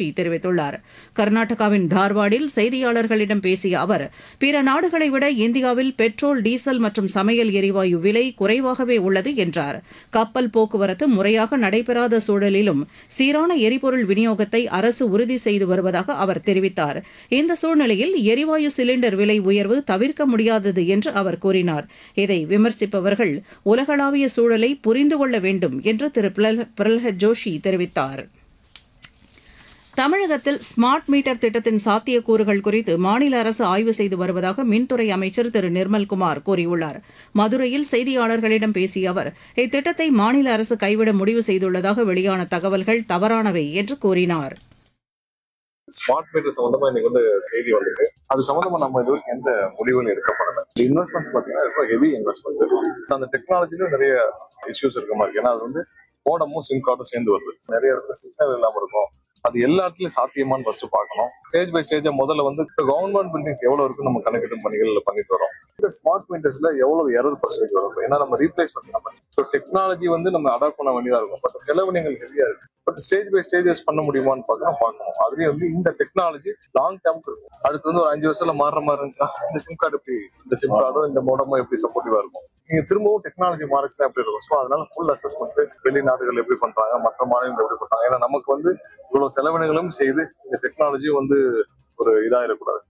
ஜோஷி தெரிவித்துள்ளார் கர்நாடகாவின் தார்வாடில் செய்தியாளர்களிடம் பேசிய அவர் பிற நாடுகளை விட இந்தியாவில் பெட்ரோல் டீசல் மற்றும் சமையல் எரிவாயு விலை குறைவாகவே உள்ளது என்றார் கப்பல் போக்குவரத்து முறையாக நடைபெறாத சூழலிலும் சீரான எரிபொருள் விநியோகத்தை அரசு உறுதி செய்து வருவதாக அவர் தெரிவித்தார் இந்த சூழ்நிலையில் எரிவாயு சிலிண்டர் விலை உயர்வு தவிர்க்க முடியாதது என்று அவர் கூறினார் இதை விமர்சிப்பவர்கள் உலகளாவிய சூழலை புரிந்து கொள்ள வேண்டும் என்று திரு பிரல்- பிரல்ஹத் ஜோஷி தெரிவித்தார் தமிழகத்தில் ஸ்மார்ட் மீட்டர் திட்டத்தின் சாத்தியக்கூறுகள் குறித்து மாநில அரசு ஆய்வு செய்து வருவதாக மின்துறை அமைச்சர் திரு நிர்மல்குமார் கூறியுள்ளார் மதுரையில் செய்தியாளர்களிடம் பேசிய அவர் இத்திட்டத்தை மாநில அரசு கைவிட முடிவு செய்துள்ளதாக வெளியான தகவல்கள் தவறானவை என்று கூறினார் ஸ்மார்ட் மீட்டர் சம்பந்தமா இன்னைக்கு வந்து செய்தி வந்திருக்கு அது சம்பந்தமா நம்ம இது வரைக்கும் எந்த முடிவுகளும் எடுக்கப்படல இன்வெஸ்ட்மெண்ட்ஸ் பாத்தீங்கன்னா ரொம்ப ஹெவி இன்வெஸ்ட்மெண்ட் அந்த டெக்னாலஜிலும் நிறைய இஷ்யூஸ் இருக்க மாதிரி இருக்கு. ஏன்னா அது வந்து மோடமும் சிம் கார்டும் சேர்ந்து வருது நிறைய இடத்துல சிக்னல் இல்லாம இருக்கும் அது எல்லா இடத்துலயும் சாத்தியமான்னு ஃபர்ஸ்ட் பார்க்கணும் ஸ்டேஜ் பை ஸ்டேஜா முதல்ல வந்து கவர்மெண்ட் பில்டிங்ஸ் எவ்வளவு இருக்கு நம்ம கணக்கெடும் பணிகள் பண்ணிட்டு வரோம் இந்த ஸ்மார்ட் மீட்டர்ஸ்ல எவ்வளவு எரர் பர்சன்டேஜ் வரும் ஏன்னா நம்ம ரீப்ளேஸ்மெண்ட் நம்ம ஸோ டெக்னாலஜி வந்து நம்ம அடாப்ட் பண்ண வேண்டியதா இருக்கும் பட் செலவு நீங்கள் ஹெவியா இருக்கு பட் ஸ்டேஜ் பை ஸ்டேஜஸ் பண்ண முடியுமான்னு பார்க்கணும் பார்க்கணும் அதுலயும் வந்து இந்த டெக்னாலஜி லாங் டேர்ம்க்கு இருக்கும் அடுத்து வந்து ஒரு அஞ்சு வருஷத்துல மாறுற மாதிரி இருந்துச்சா இந்த சிம் கார்டு எப்படி இந்த சிம் கார்டும் இந்த மோடமும் எப்படி சப்போர்ட்டிவா இருக்கும் நீங்க திரும்பவும் டெக்னாலஜி மாறிச்சுன்னா எப்படி இருக்கும் ஸோ அதனால ஃபுல் அசஸ்மெண்ட் வெளிநாடுகள் எப்படி பண்றாங்க மற்ற மாநிலங்கள் எப்படி பண்றாங்க ஏன்னா நமக்கு வந்து இவ்வளவு செலவினங்களும் செய்து இந்த டெக்னாலஜி வந்து ஒரு இதா இருக்கக்கூடாது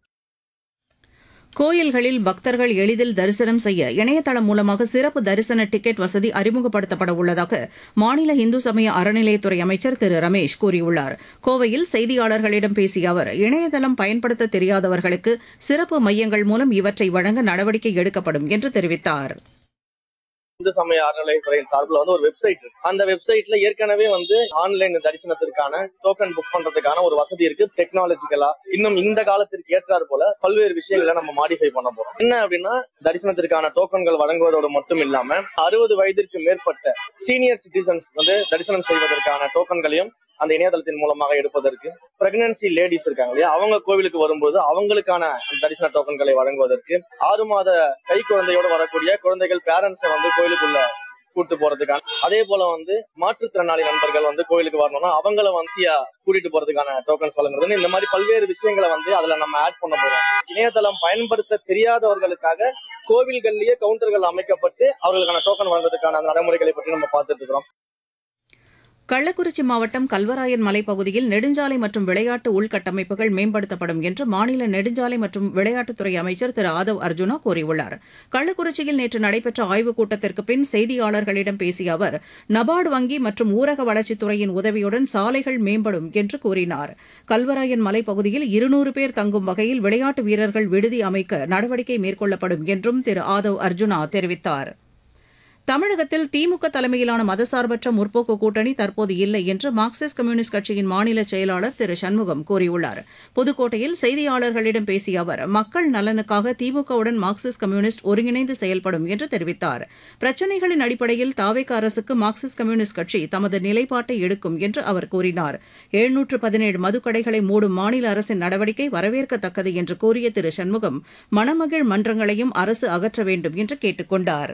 கோயில்களில் பக்தர்கள் எளிதில் தரிசனம் செய்ய இணையதளம் மூலமாக சிறப்பு தரிசன டிக்கெட் வசதி அறிமுகப்படுத்தப்பட உள்ளதாக மாநில இந்து சமய அறநிலையத்துறை அமைச்சர் திரு ரமேஷ் கூறியுள்ளார் கோவையில் செய்தியாளர்களிடம் பேசிய அவர் இணையதளம் பயன்படுத்த தெரியாதவர்களுக்கு சிறப்பு மையங்கள் மூலம் இவற்றை வழங்க நடவடிக்கை எடுக்கப்படும் என்று தெரிவித்தார் இந்து சமய அறநிலையத்துறையின் சார்பில் வந்து ஒரு வெப்சைட் இருக்கு அந்த வெப்சைட்ல ஏற்கனவே வந்து ஆன்லைன் தரிசனத்திற்கான டோக்கன் புக் பண்றதுக்கான ஒரு வசதி இருக்கு டெக்னாலஜிக்கலா இன்னும் இந்த காலத்திற்கு ஏற்றாறு போல பல்வேறு விஷயங்களை நம்ம மாடிஃபை பண்ண போறோம் என்ன அப்படின்னா தரிசனத்திற்கான டோக்கன்கள் வழங்குவதோடு மட்டும் இல்லாம அறுபது வயதிற்கு மேற்பட்ட சீனியர் சிட்டிசன்ஸ் வந்து தரிசனம் செய்வதற்கான டோக்கன்களையும் அந்த இணையதளத்தின் மூலமாக எடுப்பதற்கு பிரெக்னன்சி லேடிஸ் இருக்காங்க இல்லையா அவங்க கோவிலுக்கு வரும்போது அவங்களுக்கான அந்த தரிசன டோக்கன்களை வழங்குவதற்கு ஆறு மாத கை குழந்தையோட வரக்கூடிய குழந்தைகள் பேரண்ட்ஸை வந்து கோயிலுக்குள்ள கூட்டு போறதுக்கான அதே போல வந்து மாற்றுத்திறனாளி நண்பர்கள் வந்து கோயிலுக்கு வரணும்னா அவங்கள வன்சியா கூட்டிட்டு போறதுக்கான டோக்கன்ஸ் வழங்குறது இந்த மாதிரி பல்வேறு விஷயங்களை வந்து அதுல நம்ம ஆட் பண்ண போறோம் இணையதளம் பயன்படுத்த தெரியாதவர்களுக்காக கோவில்கள்லயே கவுண்டர்கள் அமைக்கப்பட்டு அவர்களுக்கான டோக்கன் வழங்குவதற்கான அந்த நடைமுறைகளை பற்றி நம்ம பார்த்துட்டு இருக்கிறோம் கள்ளக்குறிச்சி மாவட்டம் கல்வராயன் மலைப்பகுதியில் நெடுஞ்சாலை மற்றும் விளையாட்டு உள்கட்டமைப்புகள் மேம்படுத்தப்படும் என்று மாநில நெடுஞ்சாலை மற்றும் விளையாட்டுத்துறை அமைச்சர் திரு ஆதவ் அர்ஜுனா கூறியுள்ளார் கள்ளக்குறிச்சியில் நேற்று நடைபெற்ற ஆய்வுக் கூட்டத்திற்கு பின் செய்தியாளர்களிடம் பேசிய அவர் நபார்டு வங்கி மற்றும் ஊரக வளர்ச்சித்துறையின் உதவியுடன் சாலைகள் மேம்படும் என்று கூறினார் கல்வராயன் மலைப்பகுதியில் இருநூறு பேர் தங்கும் வகையில் விளையாட்டு வீரர்கள் விடுதி அமைக்க நடவடிக்கை மேற்கொள்ளப்படும் என்றும் திரு ஆதவ் அர்ஜுனா தெரிவித்தார் தமிழகத்தில் திமுக தலைமையிலான மதசார்பற்ற முற்போக்கு கூட்டணி தற்போது இல்லை என்று மார்க்சிஸ்ட் கம்யூனிஸ்ட் கட்சியின் மாநில செயலாளர் திரு சண்முகம் கூறியுள்ளார் புதுக்கோட்டையில் செய்தியாளர்களிடம் பேசிய அவர் மக்கள் நலனுக்காக திமுகவுடன் மார்க்சிஸ்ட் கம்யூனிஸ்ட் ஒருங்கிணைந்து செயல்படும் என்று தெரிவித்தார் பிரச்சினைகளின் அடிப்படையில் தாவேக அரசுக்கு மார்க்சிஸ்ட் கம்யூனிஸ்ட் கட்சி தமது நிலைப்பாட்டை எடுக்கும் என்று அவர் கூறினார் எழுநூற்று பதினேழு மதுக்கடைகளை மூடும் மாநில அரசின் நடவடிக்கை வரவேற்கத்தக்கது என்று கூறிய திரு சண்முகம் மணமகிழ் மன்றங்களையும் அரசு அகற்ற வேண்டும் என்று கேட்டுக் கொண்டார்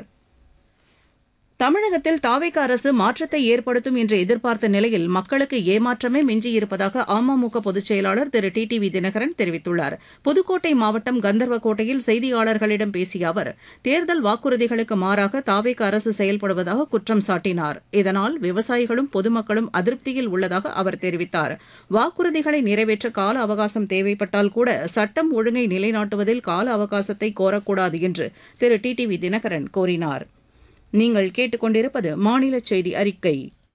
தமிழகத்தில் தாவேக அரசு மாற்றத்தை ஏற்படுத்தும் என்று எதிர்பார்த்த நிலையில் மக்களுக்கு ஏமாற்றமே மிஞ்சியிருப்பதாக அமமுக பொதுச் செயலாளர் Thiru T T V Dhinakaran தெரிவித்துள்ளார் புதுக்கோட்டை மாவட்டம் கந்தர்வக்கோட்டையில் செய்தியாளர்களிடம் பேசிய அவர் தேர்தல் வாக்குறுதிகளுக்கு மாறாக தாவேக அரசு செயல்படுவதாக குற்றம் சாட்டினார் இதனால் விவசாயிகளும் பொதுமக்களும் அதிருப்தியில் உள்ளதாக அவர் தெரிவித்தார் வாக்குறுதிகளை நிறைவேற்ற கால அவகாசம் தேவைப்பட்டால் கூட சட்டம் ஒழுங்கை நிலைநாட்டுவதில் கால அவகாசத்தை கோரக்கூடாது என்று Thiru T T V Dhinakaran கூறினார் நீங்கள் கேட்டுக்கொண்டிருப்பது மாநில செய்தி அறிக்கை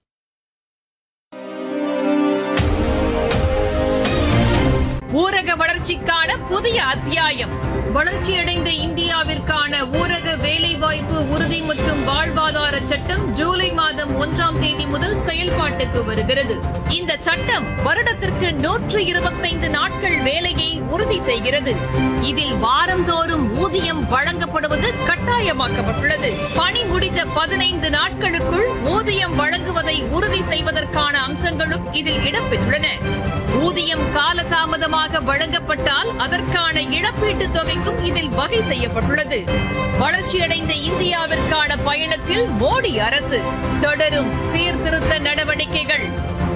ஊரக வளர்ச்சிக்கான புதிய அத்தியாயம் வளர்ச்சியடைந்த இந்தியாவிற்கான ஊரக வேலைவாய்ப்பு உறுதி மற்றும் வாழ்வாதார சட்டம் ஜூலை மாதம் ஒன்றாம் தேதி முதல் செயல்பாட்டுக்கு வருகிறது இந்த சட்டம் வருடத்திற்கு நூற்று இருபத்தைந்து நாட்கள் வேலையை உறுதி செய்கிறது இதில் வாரந்தோறும் ஊதியம் வழங்கப்படுவது கட்டாயமாக்கப்பட்டுள்ளது பணி முடிந்த பதினைந்து நாட்களுக்குள் ஊதியம் வழங்குவதை உறுதி செய்வதற்கான அம்சங்களும் இதில் இடம்பெற்றுள்ளன ஊதியம் காலதாமதமாக வழங்கப்பட்டால் அதற்கான இழப்பீட்டுத் தொகைக்கும் இதில் வகை செய்யப்பட்டுள்ளது வளர்ச்சியடைந்த இந்தியாவிற்கான பயணத்தில் மோடி அரசு தொடரும் சீர்திருத்த நடவடிக்கைகள்